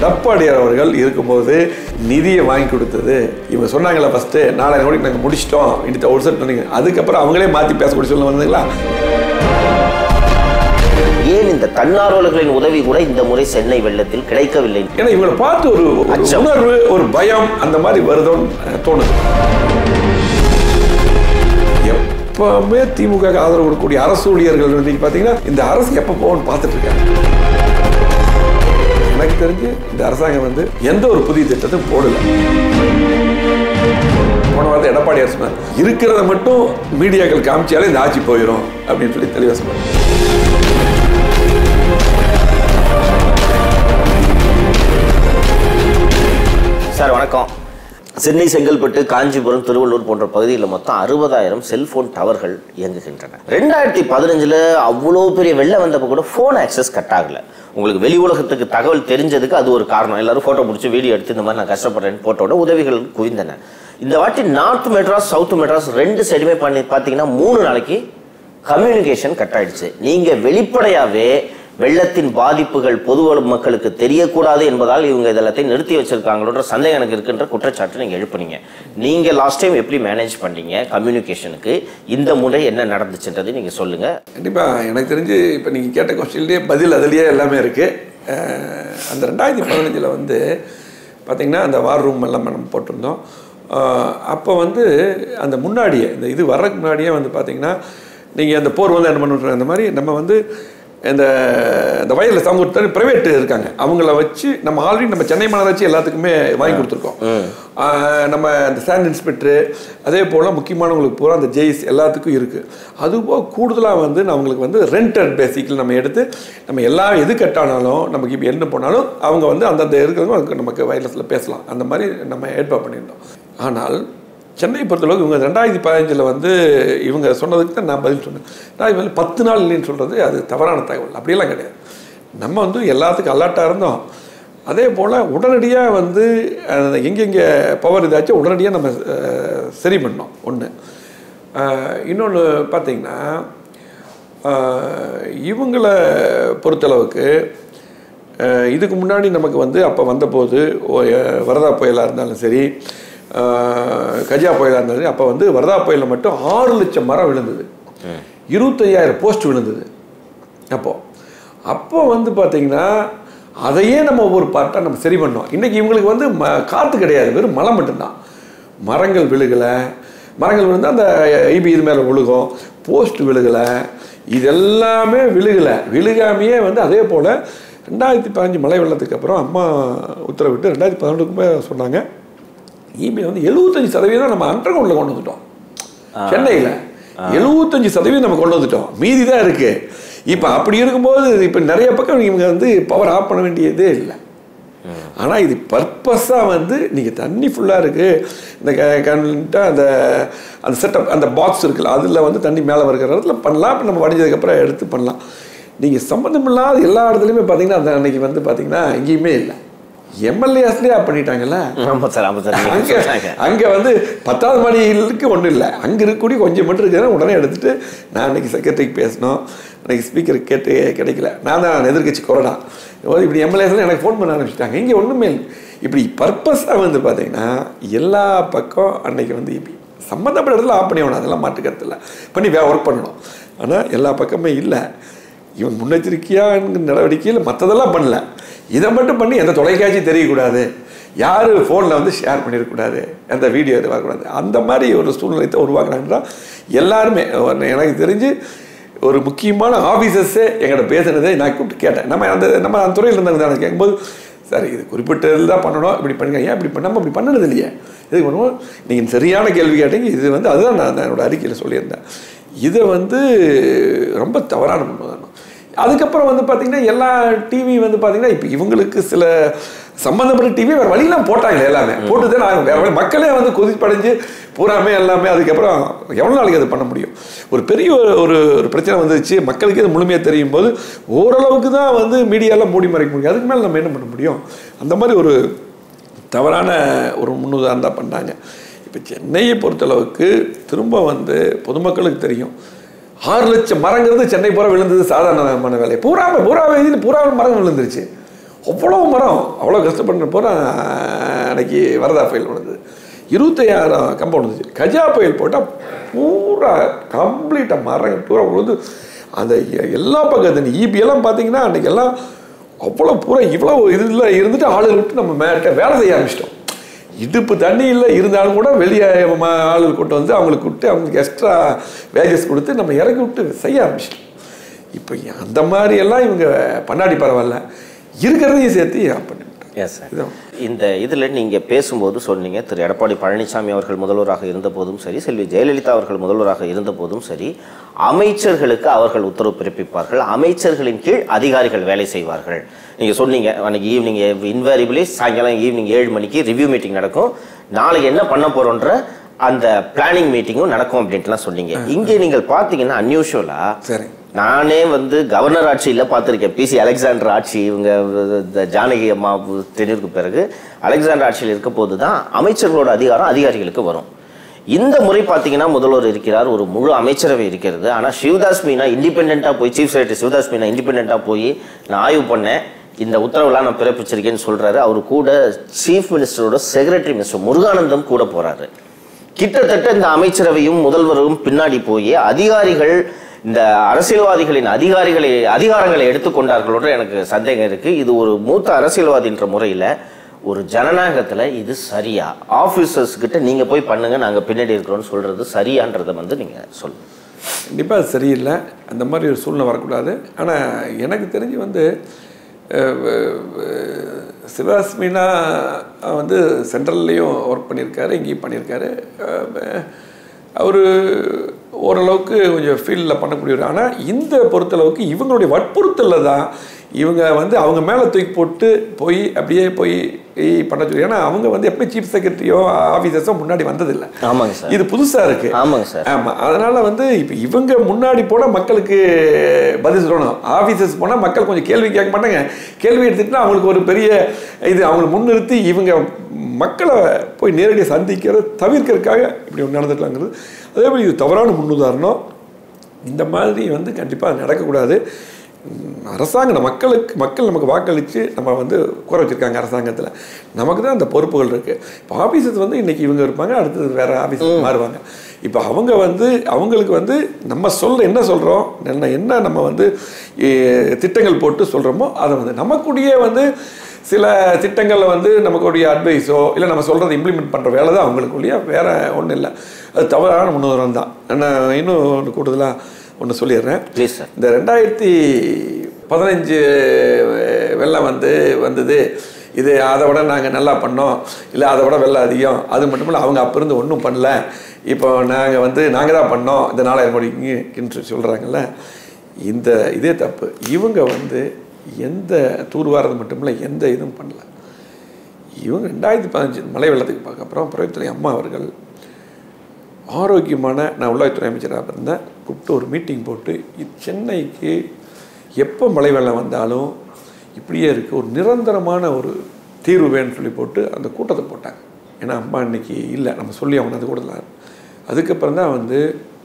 எடப்பாடியார் அவர்கள் இருக்கும்போது நிதியை வாங்கி கொடுத்தது இவங்க சொன்னாங்களா ஃபஸ்ட்டு நாலாயிரம் கோடிக்கு நாங்கள் முடிச்சிட்டோம் இன்னித்த ஒரு செட் பண்ணீங்க அதுக்கப்புறம் அவங்களே மாற்றி பேசக்கூடிய சொல்ல வந்தீங்களா ஏன் இந்த தன்னார்வலர்களின் உதவி கூட இந்த முறை சென்னை வெள்ளத்தில் கிடைக்கவில்லை ஏன்னா இவங்களை பார்த்து ஒரு ஒரு அச்சம். உணர்வு ஒரு பயம் அந்த மாதிரி வருதோன்னு அஹ், தோணுது எப்பவுமே திமுக க்கு ஆதரவு கொடுக்கக்கூடிய அரசு ஊழியர்கள் இன்னைக்கு பார்த்தீங்கன்னா இந்த அரசு எப்போ போகணும்னு பார்த்துட்டு இருக்காங்க எனக்கு தெரிஞ்சு இந்த அரசாங்கம் வந்து எந்த ஒரு புதிய திட்டத்தையும் போடல போன வாரத்தை எடப்பாடியார் சொன்னார் இருக்கிறத மட்டும் மீடியாக்கள் காமிச்சாலே இந்த ஆட்சி போயிடும் அப்படின்னு சொல்லி தெளிவாக சொன்னார் சார் வணக்கம் சென்னை செங்கல்பட்டு காஞ்சிபுரம் திருவள்ளூர் போன்ற பகுதிகளில் மொத்தம் அறுபதாயிரம் செல்போன் டவர்கள் இயங்குகின்றன ரெண்டாயிரத்தி பதினஞ்சுல அவ்வளோ பெரிய வெள்ளம் வந்தப்போ கூட ஃபோன் ஆக்சஸ் கட் ஆகல உங்களுக்கு வெளி உலகத்துக்கு தகவல் தெரிஞ்சதுக்கு அது ஒரு காரணம் எல்லாரும் ஃபோட்டோ பிடிச்சி வீடியோ எடுத்து இந்த மாதிரி நான் கஷ்டப்படுறேன்னு போட்டோட உதவிகள் குவிந்தன இந்த வாட்டி நார்த் மெட்ராஸ் சவுத் மெட்ராஸ் ரெண்டு சைடுமே பண்ணி பார்த்தீங்கன்னா மூணு நாளைக்கு கம்யூனிகேஷன் கட் ஆயிடுச்சு நீங்க வெளிப்படையாவே வெள்ளத்தின் பாதிப்புகள் பொது மக்களுக்கு தெரியக்கூடாது என்பதால் இவங்க இதெல்லாத்தையும் நிறுத்தி வச்சிருக்காங்களோன்ற சந்தேகம் எனக்கு இருக்குன்ற குற்றச்சாட்டு நீங்க எழுப்புனீங்க நீங்க லாஸ்ட் டைம் எப்படி மேனேஜ் பண்ணீங்க கம்யூனிகேஷனுக்கு இந்த முறை என்ன நடந்துச்சுன்றது நீங்க சொல்லுங்க கண்டிப்பாக எனக்கு தெரிஞ்சு இப்போ நீங்கள் கேட்ட கொஸ்டின்லேயே பதில் அதுலேயே எல்லாமே இருக்குது அந்த ரெண்டாயிரத்தி பதினஞ்சில் வந்து பார்த்திங்கன்னா அந்த வார் ரூம் எல்லாம் நம்ம போட்டிருந்தோம் அஹ், அப்போ வந்து அந்த முன்னாடியே இந்த இது வர்றதுக்கு முன்னாடியே வந்து பார்த்திங்கன்னா நீங்கள் அந்த போர் வந்து என்ன பண்ணுற அந்த மாதிரி நம்ம வந்து இந்த இந்த வயலில் அவங்க ஒருத்தர் ப்ரைவேட் இருக்காங்க அவங்கள வச்சு நம்ம ஆல்ரெடி நம்ம சென்னை மாநகராட்சி எல்லாத்துக்குமே வாங்கி கொடுத்துருக்கோம் ஆஹ் நம்ம அந்த ஸ்டாண்ட் இன்ஸ்பெக்டரு அதே போல் முக்கியமானவங்களுக்கு பூரா அந்த ஜெய்ஸ் எல்லாத்துக்கும் இருக்குது அதுபோக கூடுதலாக வந்து நான் அவங்களுக்கு வந்து ரெண்டட் பேசிக்கில் நம்ம எடுத்து நம்ம எல்லா எது கட்டானாலும் நமக்கு இப்போ என்ன போனாலும் அவங்க வந்து அந்தந்த இருக்கிறவங்க அதுக்கு நமக்கு வயர்லெஸில் பேசலாம் அந்த மாதிரி நம்ம ஏற்பாடு பண்ணியிருந்தோம் ஆனால் சென்னை பொறுத்தளவுக்கு இவங்க ரெண்டாயிரத்தி பதினஞ்சில் வந்து இவங்க சொன்னதுக்கு தான் நான் பதில் சொன்னேன் நான் இவங்க பத்து நாள் இல்லைன்னு சொல்கிறது அது தவறான தகவல் அப்படியெல்லாம் கிடையாது நம்ம வந்து எல்லாத்துக்கும் அலர்ட்டாக இருந்தோம் அதே போல் உடனடியாக வந்து அஹ், எங்கெங்கே பவர் இதாச்சும் உடனடியாக நம்ம அஹ், சரி பண்ணோம் ஒன்று இன்னொன்று பார்த்தீங்கன்னா அஹ், இவங்களை பொறுத்தளவுக்கு அஹ், இதுக்கு முன்னாடி நமக்கு வந்து அப்போ வந்தபோது ஓ- அஹ், வரதா புயலாக இருந்தாலும் சரி அஹ், கஜா புயலாக இருந்தாலும் சரி அப்போ வந்து வரதா புயலில் மட்டும் ஆறு லட்சம் மரம் விழுந்தது இருபத்தையாயிரம் போஸ்ட் விழுந்தது அப்போது அப்போ வந்து பார்த்தீங்கன்னா அதையே நம்ம ஒவ்வொரு பார்ட்டாக நம்ம சரி பண்ணோம் இன்றைக்கி இவங்களுக்கு வந்து ம காற்று கிடையாது வெறும் மழை மட்டும்தான் மரங்கள் விழுகலை மரங்கள் விழுந்தால் அந்த ஐபி இது மேலே விழுகும் போஸ்ட் விழுகலை இதெல்லாமே விழுகலை விழுகாமையே வந்து அதே போல் ரெண்டாயிரத்தி பதினஞ்சு மழை வெள்ளத்துக்கு அப்புறம் அம்மா உத்தரவிட்டு ரெண்டாயிரத்தி பதினொன்றுக்குமே சொன்னாங்க இபி வந்து எழுபத்தஞ்சு சதவீதம் நம்ம அண்டர் கிரவுண்டில் கொண்டு வந்துட்டோம் சென்னையில் எழுபத்தஞ்சு சதவீதம் நம்ம கொண்டு வந்துட்டோம் மீதி தான் இருக்கு இப்போ அப்படி இருக்கும்போது இப்போ நிறைய பக்கம் இவங்க வந்து பவர் ஆஃப் பண்ண வேண்டியதே இல்லை ஆனால் இது பர்பஸாக வந்து நீங்கள் தண்ணி ஃபுல்லாக இருக்குது இந்த கண்டிப்பாக அந்த அந்த செட்டப் அந்த பாக்ஸ் இருக்குல்ல அதில் வந்து தண்ணி மேலே வருகிற இடத்துல பண்ணலாம் இப்போ நம்ம வடிஞ்சதுக்கப்புறம் எடுத்து பண்ணலாம் நீங்கள் சம்மந்தமில்லாத எல்லா இடத்துலையுமே பார்த்தீங்கன்னா அந்த அன்னைக்கு வந்து பார்த்தீங்கன்னா எங்கேயுமே இல்லை எம்எல்ஏஸ்லேயே ஆப் பண்ணிட்டாங்கல்ல ஆமா சார் ஆமா சார் நீங்க அங்க சொன்னாங்க. அங்க வந்து பத்தாவது மாடியிலுக்கு ஒன்றும் இல்லை அங்கே இருக்கக்கூடிய கொஞ்சம் மட்டும் இருக்குதுன்னா உடனே எடுத்துட்டு நான் அன்னைக்கு செக்ரட்டரிக்கு பேசினோம் அன்னைக்கு ஸ்பீக்கருக்கு கேட்டு கிடைக்கல நான் தான் எதிர்கட்சி கொறடா இப்படி எம்எல்ஏஸ்லாம் எனக்கு ஃபோன் பண்ண ஆரம்பிச்சிட்டாங்க இங்கே ஒன்றுமே இல்லை இப்படி பர்பஸாக வந்து பார்த்தீங்கன்னா எல்லா பக்கம் அன்னைக்கு வந்து இப்படி சம்மந்தப்பட்ட இடத்துல ஆஃப் பண்ணி ஆகணும் அதெல்லாம் மாட்டுக்கிறது இல்லை பண்ணி வே ஒர்க் பண்ணணும் ஆனால் எல்லா பக்கமே இல்லை இவன் முன்னெச்சரிக்கையாக நடவடிக்கையில் மற்றதெல்லாம் பண்ணல இதை மட்டும் பண்ணி எந்த தொலைக்காட்சி தெரியக்கூடாது யார் ஃபோனில் வந்து ஷேர் பண்ணிடக்கூடாது எந்த வீடியோ இது வரக்கூடாது அந்த மாதிரி ஒரு சூழ்நிலையத்தை உருவாக்குறாங்கன்னா எல்லாருமே ஒரு- எனக்கு தெரிஞ்சு ஒரு முக்கியமான ஆஃபீஸர்ஸே எங்கிட்ட பேசுனதே நான் கூப்பிட்டு கேட்டேன் நம்ம அந்த நம்ம அந்த துறையில் இருந்தவங்க தான் கேட்கும்போது சரி இது குறிப்பிட்டது தான் பண்ணணும் இப்படி பண்ணுங்க ஏன் இப்படி பண்ண நம்ம இப்படி பண்ணது இல்லையே இது பண்ணுவோம் நீங்கள் சரியான கேள்வி கேட்டீங்க இது வந்து அதுதான் நான் என்னோட அறிக்கையில் சொல்லியிருந்தேன் இதை வந்து ரொம்ப தவறான முன்னுதாரணம் அதுக்கப்புறம் வந்து பார்த்தீங்கன்னா எல்லா டிவி வந்து பார்த்தீங்கன்னா இப்போ இவங்களுக்கு சில சம்மந்தப்பட்ட டிவி வேறு வழியெல்லாம் போட்டாங்களே எல்லாமே போட்டு தான் நான் வேறு வழி மக்களே வந்து கொதிப்படைஞ்சு பூராமே எல்லாமே அதுக்கப்புறம் எவ்வளோ நாளைக்கு அது பண்ண முடியும் ஒரு பெரிய ஒரு ஒரு ஒரு பிரச்சனை வந்துச்சு மக்களுக்கு இது முழுமையாக தெரியும் போது ஓரளவுக்கு தான் வந்து மீடியாலாம் மூடி மறைக்க முடியும் அதுக்கு மேலே நம்ம என்ன பண்ண முடியும் அந்த மாதிரி ஒரு தவறான ஒரு முன்னுதாரணம் தான் பண்ணாங்க இப்போ சென்னையை பொறுத்தளவுக்கு திரும்ப வந்து பொதுமக்களுக்கு தெரியும் ஆறு லட்சம் மரங்கிறது சென்னை பூரா விழுந்தது சாதாரணமான வேலை பூராமே பூரா வேதியில் பூரா மரம் விழுந்துருச்சு அவ்வளோ மரம் அவ்வளோ கஷ்டப்பட்டு போகிற அன்னைக்கு வரதா புயல் வந்தது இருபத்தையாயிரம் கம்பவுண்ட் வந்துச்சு கஜா புயல் போட்டால் பூரா கம்ப்ளீட்டாக மரம் பூரா விழுந்து அந்த எ- எல்லா பக்கத்து ஈபி எல்லாம் பார்த்தீங்கன்னா அன்னைக்கு எல்லாம் அவ்வளோ பூரா இவ்வளோ இதில் இருந்துட்டு ஆளுகள் விட்டு நம்ம மேட்ட வேலை செய்ய ஆரம்பிச்சிட்டோம் இடுப்பு தண்ணி இல்லை இருந்தாலும் கூட வெளியே ம- ஆளுகள் கூட்டு வந்து அவங்களுக்கு விட்டு அவங்களுக்கு எக்ஸ்ட்ரா வேஜஸ் கொடுத்து நம்ம இறக்கி விட்டு செய்ய ஆரம்பிச்சிட்டோம் இப்போ அந்த மாதிரி எல்லாம் இவங்க பண்ணாடி பரவாயில்ல இருக்கிறதையும் சேர்த்து பண்ணிவிட்டாங்க எஸ் சார் இதான் இந்த இதில் நீங்கள் பேசும்போது சொன்னீங்க திரு எடப்பாடி பழனிசாமி அவர்கள் முதல்வராக இருந்தபோதும் சரி செல்வி ஜெயலலிதா அவர்கள் முதல்வராக இருந்தபோதும் சரி அமைச்சர்களுக்கு அவர்கள் உத்தரவு பிறப்பிப்பார்கள் அமைச்சர்களின் கீழ் அதிகாரிகள் வேலை செய்வார்கள் நீங்கள் சொன்னீங்க அன்னைக்கு ஈவினிங் இன்வேரிபிளி சாயங்காலம் ஈவினிங் ஏழு மணிக்கு ரிவ்யூ மீட்டிங் நடக்கும் நாளைக்கு என்ன பண்ண போகிறோன்ற அந்த பிளானிங் மீட்டிங்கும் நடக்கும் அப்படின்ட்டுலாம் சொன்னீங்க இங்கே நீங்கள் பார்த்தீங்கன்னா அன்யூஷுவலாக சரி நானே வந்து கவர்னர் ஆட்சியில் பார்த்துருக்கேன் பிசி அலெக்சாண்டர் ஆட்சி இவங்க இந்த ஜானகி அம்மா தெனிற்கு பிறகு அலெக்சாண்டர் ஆட்சியில் இருக்க போது தான் அமைச்சர்களோட அதிகாரம் அதிகாரிகளுக்கு வரும் இந்த முறை பார்த்தீங்கன்னா முதல்வர் இருக்கிறார் ஒரு முழு அமைச்சரவை இருக்கிறது ஆனால் சிவதாஸ் மீனா இண்டிபெண்ட்டாக போய் சீஃப் செக்ரட்டரி சிவதாஸ் மீனா இண்டிபெண்ட்டாக போய் நான் ஆய்வு பண்ணேன் இந்த உத்தரவுலாம் நான் பிறப்பிச்சிருக்கேன்னு சொல்றாரு அவர் கூட சீஃப் மினிஸ்டரோட செக்ரட்டரி மினிஸ்டர் முருகானந்தம் கூட போறாரு கிட்டத்தட்ட இந்த அமைச்சரவையும் முதல்வரும் பின்னாடி போய் அதிகாரிகள் இந்த அரசியல்வாதிகளின் அதிகாரிகளை அதிகாரங்களை எடுத்துக்கொண்டார்களோட எனக்கு சந்தேகம் இருக்கு இது ஒரு மூத்த அரசியல்வாதின்ற முறையில ஒரு ஜனநாயகத்துல இது சரியா ஆபீசர்ஸ் கிட்ட நீங்க போய் பண்ணுங்க நாங்க பின்னாடி இருக்கிறோம்னு சொல்றது சரியான்றதை வந்து நீங்க சொல்லுங்க கண்டிப்பாக அது சரியில்லை அந்த மாதிரி ஒரு சூழ்நிலை வரக்கூடாது ஆனால் எனக்கு தெரிஞ்சு வந்து அஹ், அஹ், சிவதாஸ் மீனா வந்து சென்ட்ரல்லையும் ஒர்க் பண்ணியிருக்காரு இங்கேயும் பண்ணியிருக்காரு அவர் ஓரளவுக்கு கொஞ்சம் ஃபீல்டில் பண்ணக்கூடியவர் ஆனால் இந்த பொறுத்தளவுக்கு இவங்களுடைய வற்புறுத்தலில் தான் இவங்க வந்து அவங்க மேலே தூக்கி போட்டு போய் அப்படியே போய் பண்ண சொல்லி ஏன்னா அவங்க வந்து எப்படி சீஃப் செக்ரட்டரியோ ஆஃபீஸர்ஸோ முன்னாடி வந்ததில்லை ஆமாங்க சார் இது புதுசாக இருக்குது ஆமாங்க சார் ஆமா அதனால வந்து இப்போ இவங்க முன்னாடி போனால் மக்களுக்கு பதில் சொல்லணும் ஆஃபீஸர்ஸ் போனால் மக்கள் கொஞ்சம் கேள்வி கேட்க மாட்டாங்க கேள்வி எடுத்துட்டுனா அவங்களுக்கு ஒரு பெரிய இது அவங்களை முன்னிறுத்தி இவங்க மக்களை போய் நேரடியாக சந்திக்கிறத தவிர்க்கிறதுக்காக இப்படி ஒன்று நடந்துக்கலாங்கிறது அதே மாதிரி இது தவறான முன்னுதாரணம் இந்த மாதிரி வந்து கண்டிப்பாக நடக்கக்கூடாது உம், அரசாங்கம் மக்களுக்கு மக்கள் நமக்கு வாக்களித்து நம்ம வந்து குறை வச்சிருக்காங்க அரசாங்கத்தில் நமக்கு தான் அந்த பொறுப்புகள் இருக்குது இப்போ ஆஃபீஸஸ் வந்து இன்றைக்கி இவங்க இருப்பாங்க அடுத்தது வேறு ஆஃபீஸ் மாறுவாங்க இப்போ அவங்க வந்து அவங்களுக்கு வந்து நம்ம சொல்ல என்ன சொல்கிறோம் என்ன என்ன நம்ம வந்து எ, திட்டங்கள் போட்டு சொல்கிறோமோ அதை வந்து நமக்குடைய வந்து சில திட்டங்களில் வந்து நமக்குடைய அட்வைஸோ இல்லை நம்ம சொல்கிறத இம்ப்ளிமெண்ட் பண்ணுற வேலை தான் அவங்களுக்குள்ளேயே வேறு ஒன்றும் இல்லை அது தவறான முன்னுதாரணம் தான் நான் இன்னும் ஒன்று கூடுதலாக ஒன்று சொல்லிடுறேன் ப்ளீஸ் சார் இந்த ரெண்டாயிரத்தி பதினஞ்சு வெள்ளம் வந்து வந்தது இது அதை விட நாங்கள் நல்லா பண்ணோம் இல்லை அதை விட வெள்ளம் அதிகம் அது மட்டும் இல்லை அவங்க அப்போ இருந்து ஒன்றும் பண்ணல இப்போ நாங்கள் வந்து நாங்கள் தான் பண்ணோம் இந்த நாலாயிரம் கோடிக்குன்னு சொல்கிறாங்கல்ல இந்த இதே தப்பு இவங்க வந்து எந்த தூர்வாரது மட்டும் இல்லை எந்த இதுவும் பண்ணல இவங்க ரெண்டாயிரத்தி பதினஞ்சு மழை வெள்ளத்துக்கு பார்க்க அப்புறம் புறத்துறை அம்மா அவர்கள் ஆரோக்கியமான நான் உள்ளாட்சித்துறை அமைச்சராக இருந்தேன் கூப்பிட்டு ஒரு மீட்டிங் போட்டு இ- சென்னைக்கு எப்போ மழை வெள்ளம் வந்தாலும் இப்படியே இருக்குது ஒரு நிரந்தரமான ஒரு தீர்வு வேணும்னு சொல்லி போட்டு அந்த கூட்டத்தை போட்டாங்க ஏன்னா அம்மா இன்னைக்கு இல்லை நம்ம சொல்லி அவங்க அந்த கூட்டத்தில் அதுக்கப்புறம் தான் வந்து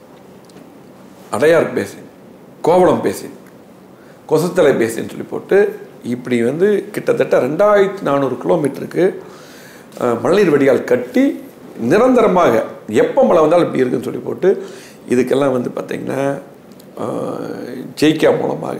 அடையார் பேசின் கோவளம் பேசின் கொசத்தலை பேசின்னு சொல்லி போட்டு இப்படி வந்து கிட்டத்தட்ட ரெண்டாயிரத்தி நானூறு கிலோமீட்டருக்கு அஹ், மழைநீர் வடிகால் கட்டி நிரந்தரமாக எப்போ மழை வந்தாலும் இப்படி இருக்குன்னு சொல்லி போட்டு இதுக்கெல்லாம் வந்து பார்த்திங்கன்னா ஜெய்கா மூலமாக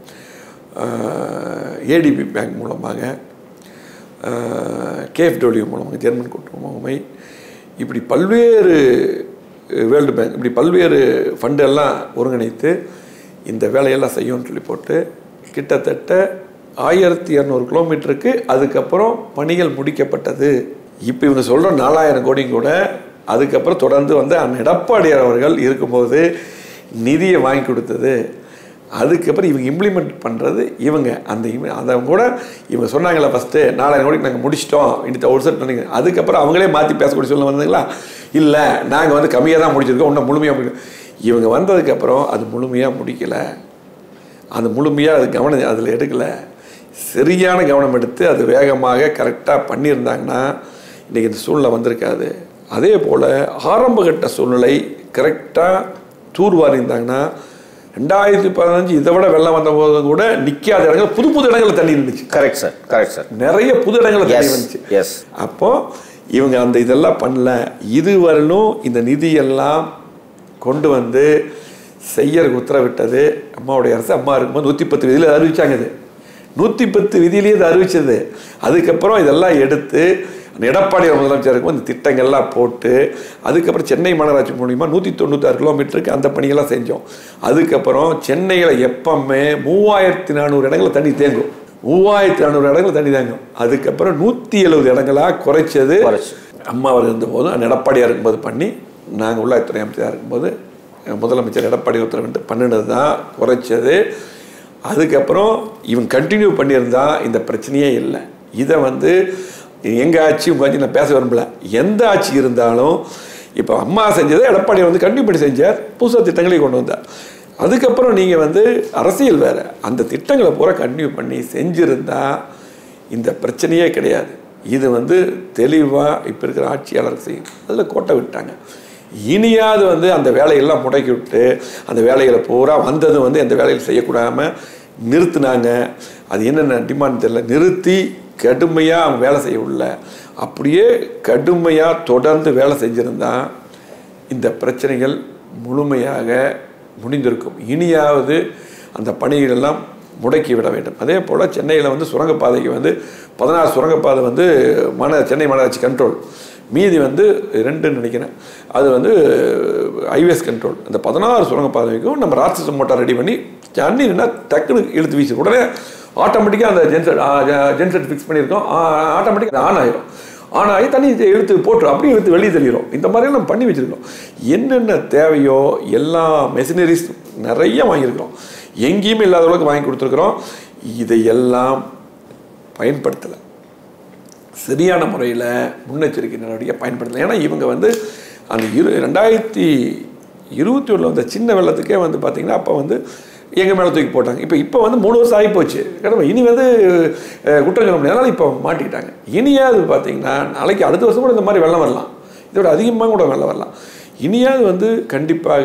ஏடிபி பேங்க் மூலமாக கேஎஃப்டபிள்யூ மூலமாக ஜெர்மன் கூட்டுறவு இப்படி பல்வேறு வேர்ல்டு பேங்க் இப்படி பல்வேறு ஃபண்டு எல்லாம் ஒருங்கிணைத்து இந்த வேலையெல்லாம் செய்யும்னு சொல்லி போட்டு கிட்டத்தட்ட ஆயிரத்தி இரநூறு கிலோமீட்டருக்கு அதுக்கப்புறம் பணிகள் முடிக்கப்பட்டது இப்போ இவங்க சொல்கிற நாலாயிரம் கோடி கூட அதுக்கப்புறம் தொடர்ந்து வந்து அண்ணன் எடப்பாடியார் அவர்கள் இருக்கும்போது நிதியை வாங்கி கொடுத்தது அதுக்கப்புறம் இவங்க இம்ப்ளிமெண்ட் பண்ணுறது இவங்க அந்த im- அதை கூட இவங்க சொன்னாங்களே ஃபஸ்ட்டு நாலாயிரம் கோடிக்கு நாங்கள் முடிச்சிட்டோம் இன்னித்த ஒரு செட் பண்ணிங்க அதுக்கப்புறம் அவங்களே மாற்றி பேசக்கூடிய சொல்ல வந்தாங்களா இல்லை நாங்கள் வந்து கம்மியாக தான் முடிச்சிருக்கோம் இன்னும் முழுமையாக முடிக்கல இவங்க வந்ததுக்கப்புறம் அது முழுமையாக முடிக்கலை அது முழுமையாக அது கவனம் அதில் எடுக்கலை சரியான கவனம் எடுத்து அது வேகமாக கரெக்டாக பண்ணியிருந்தாங்கன்னா இன்றைக்கி இந்த சூழ்நிலை வந்திருக்காது அதே போல் ஆரம்பகட்ட சூழ்நிலை கரெக்டாக தூர்வாரியிருந்தாங்கன்னா ரெண்டாயிரத்தி பதினஞ்சு இதை விட வெள்ளம் வந்த போது கூட நிற்காத இடங்கள் புது புது இடங்கள்ல தண்ணி இருந்துச்சு கரெக்ட் சார் கரெக்ட் சார் நிறைய புது இடங்கள்ல தண்ணி எஸ் வந்துச்சு எஸ் அப்போ இவங்க அந்த இதெல்லாம் பண்ணல இதுவரையிலும் இந்த நிதியெல்லாம் கொண்டு வந்து செய்யறதுக்கு உத்தரவிட்டது அம்மாவுடைய அரசு அம்மா இருக்கும்போது நூற்றி பத்து விதியில் அறிவிச்சாங்க இது நூற்றி பத்து விதியிலேயே இது அறிவிச்சது அதுக்கப்புறம் இதெல்லாம் எடுத்து அந்த எடப்பாடி முதலமைச்சர் இருக்கும்போது இந்த திட்டங்கள்லாம் போட்டு அதுக்கப்புறம் சென்னை மாநகராட்சி மூலிமா நூற்றி தொண்ணூத்தாறு கிலோமீட்டருக்கு அந்த பணிகள்லாம் செஞ்சோம் அதுக்கப்புறம் சென்னையில் எப்பவுமே மூவாயிரத்தி நானூறு இடங்களில் தண்ணி தேங்கும் மூவாயிரத்தி நானூறு இடங்கள் தண்ணி தாங்கும் அதுக்கப்புறம் நூற்றி எழுபது இடங்களாக குறைச்சது குறைச்சு. அம்மா அவர் இருந்தபோது அந்த எடப்பாடியாக இருக்கும்போது பண்ணி நாங்கள் உள்ளாட்சித்துறை அமைச்சராக இருக்கும்போது முதலமைச்சர் எடப்பாடி உத்தரவிட்டு பண்ணினது தான் குறைச்சது அதுக்கப்புறம் இவன் கண்டினியூ பண்ணியிருந்தா இந்த பிரச்சனையே இல்லை இதை வந்து எங்கள் ஆட்சி உங்கள் ஆட்சி நான் பேச விரும்பல எந்த ஆட்சி இருந்தாலும் இப்போ அம்மா செஞ்சதை எடப்பாடி வந்து கண்டினியூ பண்ணி செஞ்சார் புதுசாக திட்டங்களை கொண்டு வந்தார் அதுக்கப்புறம் நீங்கள் வந்து அரசியல் வேறு அந்த திட்டங்களை பூரா கண்டினியூ பண்ணி செஞ்சுருந்தா இந்த பிரச்சனையே கிடையாது இது வந்து தெளிவாக இப்போ இருக்கிற ஆட்சியாளர் செய்யும் அதில் கோட்டை விட்டாங்க இனியாவது வந்து அந்த வேலையெல்லாம் முடக்கி விட்டு அந்த வேலைகளை பூரா வந்ததும் வந்து அந்த வேலைகள் செய்யக்கூடாமல் நிறுத்துனாங்க அது என்னென்ன டிமாண்ட் தெரியல நிறுத்தி கடுமையாக அவங்க வேலை செய்ய உள்ள அப்படியே கடுமையாக தொடர்ந்து வேலை செஞ்சுருந்தா இந்த பிரச்சனைகள் முழுமையாக முடிந்திருக்கும் இனியாவது அந்த பணிகள் எல்லாம் முடக்கி விட வேண்டும் அதே போல் சென்னையில் வந்து சுரங்கப்பாதைக்கு வந்து பதினாறு சுரங்கப்பாதை வந்து மன சென்னை மாநகராட்சி கண்ட்ரோல் மீதி வந்து ரெண்டுன்னு நினைக்கிறேன் அது வந்து ஹைவேஸ் கண்ட்ரோல் அந்த பதினாறு சுரங்கப்பாதைக்கும் நம்ம ராட்சச மோட்டார் ரெடி பண்ணி தண்ணி நின்னா டக்குன்னு இழுத்து வீசு உடனே ஆட்டோமேட்டிக்காக அந்த ஜென்செட் ஜென்செட் ஃபிக்ஸ் பண்ணியிருக்கோம் ஆட்டோமேட்டிக்காக ஆன் ஆயிரும் ஆன் ஆகி தண்ணி எடுத்து போட்டுரும் அப்படியே எடுத்து வெளியே தெளிகிறோம் இந்த மாதிரிலாம் நம்ம பண்ணி வச்சுருக்கோம் என்னென்ன தேவையோ எல்லா மெஷினரிஸ் நிறைய வாங்கியிருக்கிறோம் எங்கேயுமே இல்லாத அளவுக்கு வாங்கி கொடுத்துருக்குறோம் இதையெல்லாம் பயன்படுத்தலை சரியான முறையில் முன்னெச்சரிக்கை நடவடிக்கை பயன்படுத்தலை ஏன்னா இவங்க வந்து அந்த இரு ரெண்டாயிரத்தி இருபத்தி ஒன்றில் வந்த சின்ன வெள்ளத்துக்கே வந்து பார்த்திங்கன்னா அப்போ வந்து எங்கள் மேலே தூக்கி போட்டாங்க இப்போ இப்போ வந்து மூணு வருஷம் ஆகி போச்சு கடமை இனி வந்து அஹ், குற்றம் சொல்ல முடியாது அதனால் இப்போ மாட்டிக்கிட்டாங்க இனியாவது பார்த்தீங்கன்னா நாளைக்கு அடுத்த வருஷம் கூட இந்த மாதிரி வெள்ளம் வரலாம் இதோட அதிகமாக கூட வெள்ளம் வரலாம் இனியாவது வந்து கண்டிப்பாக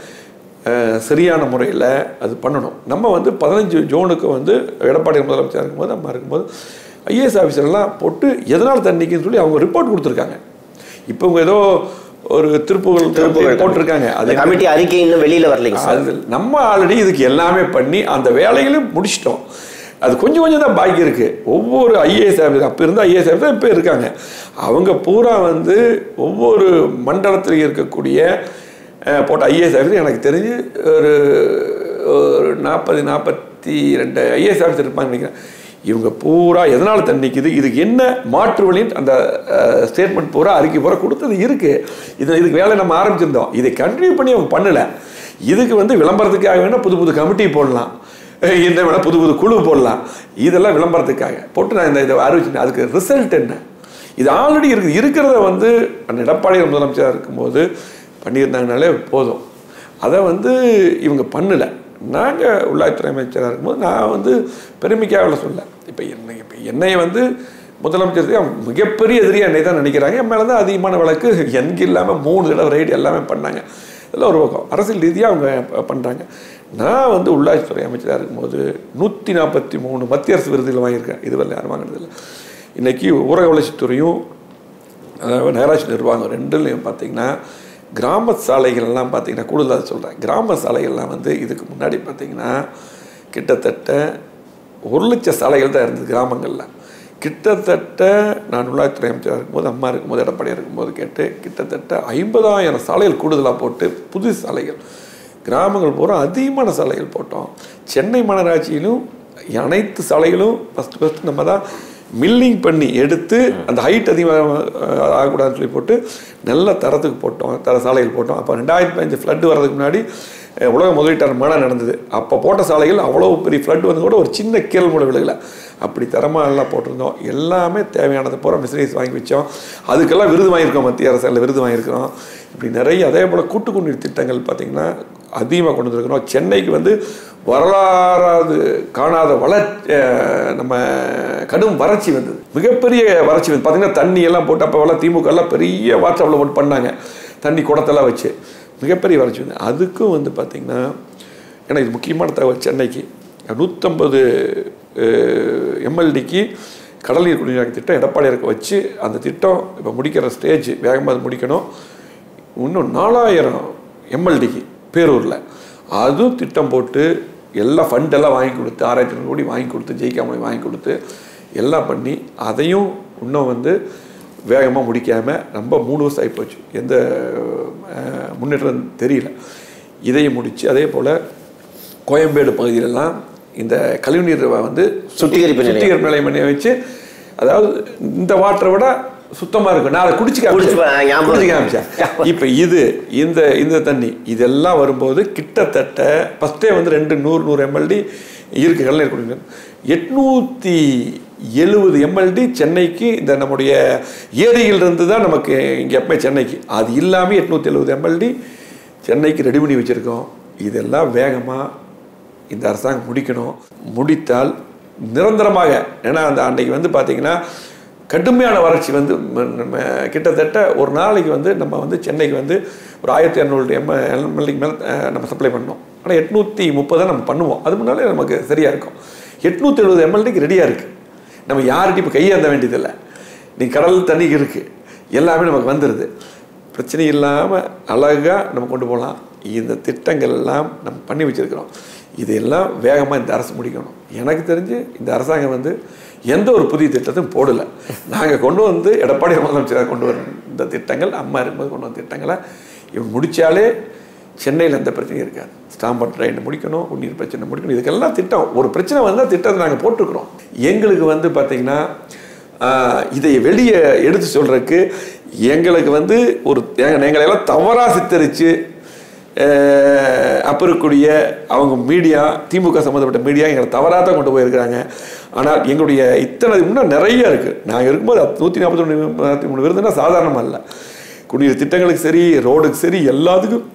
அஹ், சரியான முறையில் அது பண்ணணும் நம்ம வந்து பதினஞ்சு ஜோனுக்கு வந்து எடப்பாடி முதலமைச்சர் இருக்கும்போது அம்மா இருக்கும்போது ஐஏஎஸ் ஆஃபீஸர்லாம் போட்டு எதனால் தண்ணிக்குன்னு சொல்லி அவங்க ரிப்போர்ட் கொடுத்துருக்காங்க இப்போ இவங்க ஏதோ ஒரு திருப்புகள் திருப்புகழ் போட்டிருக்காங்க அந்த அது கமிட்டி அறிக்கை இன்னும் வெளியில வரலைங்க சார் அது நம்ம ஆல்ரெடி இதுக்கு எல்லாமே பண்ணி அந்த வேலைகளும் முடிச்சிட்டோம் அது கொஞ்சம் கொஞ்சம் தான் பாக்கி இருக்கு ஒவ்வொரு ஐஏஎஸ் ஆஃபீஸர் அப்போ இருந்த ஐஏஎஸ் ஆஃபீஸர் இப்போ இருக்காங்க அவங்க பூரா வந்து ஒவ்வொரு மண்டலத்தில் இருக்கக்கூடிய அஹ், போட்ட ஐஏஎஸ் ஆஃபீஸர் எனக்கு தெரிஞ்சு ஒரு ஒரு நாற்பது நாற்பத்தி ரெண்டு ஐஏஎஸ் ஆஃபீஸர் இருப்பாங்க நினைக்கிறேன் இவங்க பூரா எதனால் தண்ணிக்குது இதுக்கு என்ன மாற்று வழின்னு அந்த ஸ்டேட்மெண்ட் பூரா அறிக்கை பூரா கொடுத்தது இருக்கு இது இதுக்கு வேலை நம்ம ஆரம்பிச்சிருந்தோம் இதை கண்டினியூ பண்ணி அவங்க பண்ணல இதுக்கு வந்து விளம்பரத்துக்காக வேணா புது புது கமிட்டி போடலாம் அஹ் இந்த வேணா புது புது குழு போடலாம் இதெல்லாம் விளம்பரத்துக்காக போட்டு நான் இந்த இதை அறிவிச்சேன் அதுக்கு ரிசல்ட் என்ன இது ஆல்ரெடி இருக்குது இருக்கிறத வந்து அந்த எடப்பாடி முதலமைச்சராக இருக்கும்போது பண்ணியிருந்தாங்கனாலே போதும் அதை வந்து இவங்க பண்ணலை நாங்கள் உள்ளாட்சித்துறை அமைச்சராக இருக்கும்போது நான் வந்து பெருமைக்காக சொல்ல இப்போ என்னை இப்போ என்னை வந்து முதலமைச்சருக்கு அவங்க மிகப்பெரிய எதிரியாக என்னை தான் நினைக்கிறாங்க என் மேலே தான் அதிகமான வழக்கு எனக்கு இல்லாமல் மூணு தடவை ரைடு எல்லாமே பண்ணாங்க இதெல்லாம் ஒரு பக்கம் அரசியல் ரீதியாக அவங்க ப- பண்ணுறாங்க நான் வந்து உள்ளாட்சித்துறை அமைச்சராக இருக்கும்போது நூற்றி நாற்பத்தி மூணு மத்திய அரசு விருதுகள் வாங்கியிருக்கேன் இதுவரை யாரும் வாங்கினதில்லை இன்றைக்கி ஊரக வளர்ச்சித்துறையும் அதாவது நகராட்சி நிர்வாகம் ரெண்டுலையும் பார்த்தீங்கன்னா கிராம சாலைகள் எல்லாம் பார்த்தீங்கன்னா கூடுதலாக சொல்கிறேன் கிராம சாலைகள்லாம் வந்து இதுக்கு முன்னாடி பார்த்தீங்கன்னா கிட்டத்தட்ட ஒரு லட்சம் சாலைகள் தான் இருந்தது கிராமங்களில் கிட்டத்தட்ட நான் உள்ளாட்சித்துறை அமைச்சராக இருக்கும்போது அம்மா இருக்கும்போது எடப்பாடியாக இருக்கும்போது கேட்டு கிட்டத்தட்ட ஐம்பதாயிரம் சாலைகள் கூடுதலாக போட்டு புது சாலைகள் கிராமங்கள் பூரா அதிகமான சாலைகள் போட்டோம் சென்னை மாநகராட்சியிலும் அனைத்து சாலைகளும் ஃபஸ்ட்டு ஃபஸ்ட்டு நம்ம தான் மில்லிங் பண்ணி எடுத்து அந்த ஹைட் அதிகமாக அஹ், ஆகக்கூடாதுன்னு சொல்லி போட்டு நல்ல தரத்துக்கு போட்டோம் தர சாலைகள் போட்டோம் அப்போ ரெண்டாயிரத்தி பதினஞ்சு ஃப்ளட்டு வர்றதுக்கு முன்னாடி அஹ், உலக முதலீட்டாளர் மாநாடு நடந்தது அப்போ போட்ட சாலைகள் அவ்வளோ பெரிய ஃப்ளட் வந்து கூட ஒரு சின்ன கீழ் மூட விழுகல அப்படி தரமாக எல்லாம் போட்டிருந்தோம் எல்லாமே தேவையானது பூரா மிஷினரிஸ் வாங்கி வச்சோம் அதுக்கெல்லாம் விருது வாங்கியிருக்கோம் மத்திய அரசால் விருது வாங்கியிருக்கிறோம் இப்படி நிறைய அதே போல் கூட்டு குடிநீர் திட்டங்கள் பார்த்திங்கன்னா அதிகமாக கொண்டு வந்திருக்கிறோம் சென்னைக்கு வந்து வரலாறாது காணாத வளர் அஹ் நம்ம கடும் வறட்சி வந்தது மிகப்பெரிய வறட்சி வந்து பார்த்திங்கன்னா தண்ணி எல்லாம் போட்டு அப்போ எல்லாம் திமுக எல்லாம் பெரிய வாட்ஸ்அப்பில் போட்டு பண்ணாங்க தண்ணி குடத்தெல்லாம் வச்சு மிகப்பெரிய வறட்சி வந்து அதுக்கும் வந்து பார்த்திங்கன்னா ஏன்னா இது முக்கியமான தகவல் சென்னைக்கு நூற்றம்பது எம்எல்டிக்கு கடல் நீர் குடிநீர் திட்டம் எடப்பாடியாருக்கு வச்சு அந்த திட்டம் இப்போ முடிக்கிற ஸ்டேஜ் வேகமாக அது முடிக்கணும் இன்னும் நாலாயிரம் எம்எல்டிக்கு பேரூரில் அதுவும் திட்டம் போட்டு எல்லா ஃபண்டெல்லாம் வாங்கி கொடுத்து ஆறாயிரத்தி ஐநூறு கோடி வாங்கி கொடுத்து ஜெயிக்காமலை வாங்கி கொடுத்து எல்லாம் பண்ணி அதையும் இன்னும் வந்து வேகமாக முடிக்காமல் ரொம்ப மூணு வருஷம் ஆகிப்போச்சு எந்த அஹ், முன்னேற்றம் தெரியல இதையும் முடித்து அதே போல் கோயம்பேடு பகுதியிலெல்லாம் இந்த கழிவுநீர் வந்து சுத்திகரிப்பு நிலையம். சுத்திகரிப்பு நிலையம் பண்ணி வச்சு அதாவது இந்த வாட்டரை விட சுத்தமாக இருக்கும் நான் அதை குடிச்சு குடிச்சு பா- காமிச்சேன் ஞாபகம் குடிச்சு இருக்கு. காமிச்சேன் இப்போ இது இந்த இந்த தண்ணி இதெல்லாம் வரும்போது கிட்டத்தட்ட ஃபஸ்ட்டே வந்து ரெண்டு நூறு நூறு எம்எல்டி இருக்கு கடல் குடிநீர் எட்நூற்றி எழுபது எம்எல்டி சென்னைக்கு இந்த நம்முடைய ஏரியிலிருந்து தான் நமக்கு இங்கே எப்போ சென்னைக்கு அது இல்லாமல் எட்நூற்றி எழுபது எம்எல்டி சென்னைக்கு ரெடி பண்ணி வச்சுருக்கோம் இதெல்லாம் வேகமாக இந்த அரசாங்கம் முடிக்கணும் முடித்தால் நிரந்தரமாக ஏன்னா அந்த அன்னைக்கு வந்து பார்த்தீங்கன்னா கடுமையான வறட்சி வந்து ம- நம்ம கிட்டத்தட்ட ஒரு நாளைக்கு வந்து நம்ம வந்து சென்னைக்கு வந்து ஒரு ஆயிரத்தி இரநூறு எம் எம்எல்ஏக்கு மேலே நம்ம சப்ளை பண்ணோம் ஆனால் எட்நூற்றி முப்பதை நம்ம பண்ணுவோம் அது முன்னாலே நமக்கு சரியாக இருக்கும் எட்நூற்றி எழுபது எம்எல்ஏக்கு ரெடியாக இருக்குது நம்ம யார்கிட்டையும் இப்போ கையேந்த வேண்டியதில்லை நீ கடல் தண்ணி இருக்குது எல்லாமே நமக்கு வந்துடுது பிரச்சனை இல்லாமல் அழகாக நம்ம கொண்டு போகலாம் இந்த திட்டங்கள் எல்லாம் நம்ம பண்ணி வச்சுருக்கிறோம் இதெல்லாம் வேகமாக இந்த அரசு முடிக்கணும் எனக்கு தெரிஞ்சு இந்த அரசாங்கம் வந்து எந்த ஒரு புதிய திட்டத்தையும் போடலை நாங்கள் கொண்டு வந்து எடப்பாடி முதலமைச்சராக கொண்டு வர இந்த திட்டங்கள் அம்மா இருக்கும்போது கொண்டு வந்த திட்டங்களை இவங்க முடித்தாலே சென்னையில் எந்த பிரச்சனையும் இருக்காது ஸ்டாம்பர் ட்ரெயின் முடிக்கணும் குடிநீர் பிரச்சனை முடிக்கணும் இதுக்கெல்லாம் திட்டம் ஒரு பிரச்சனை வந்தால் திட்டத்தை நாங்கள் போட்டிருக்கிறோம் எங்களுக்கு வந்து பார்த்திங்கன்னா ஆஹ், இதை வெளியே எடுத்து சொல்கிறதுக்கு எங்களுக்கு வந்து ஒரு எங்க- எங்களையெல்லாம் தவறாக சித்தரித்து அப்போ இருக்கக்கூடிய அவங்க மீடியா திமுக சம்மந்தப்பட்ட மீடியா எங்களை தவறாக தான் கொண்டு போயிருக்கிறாங்க ஆனால் எங்களுடைய இத்தனை இன்னும் நிறைய இருக்குது நாங்கள் இருக்கும்போது நூற்றி நாற்பத்தி நாற்பத்தி மூணு விருதுன்னா சாதாரணமாக இல்லை குடிநீர் திட்டங்களுக்கு சரி ரோடுக்கு சரி எல்லாத்துக்கும்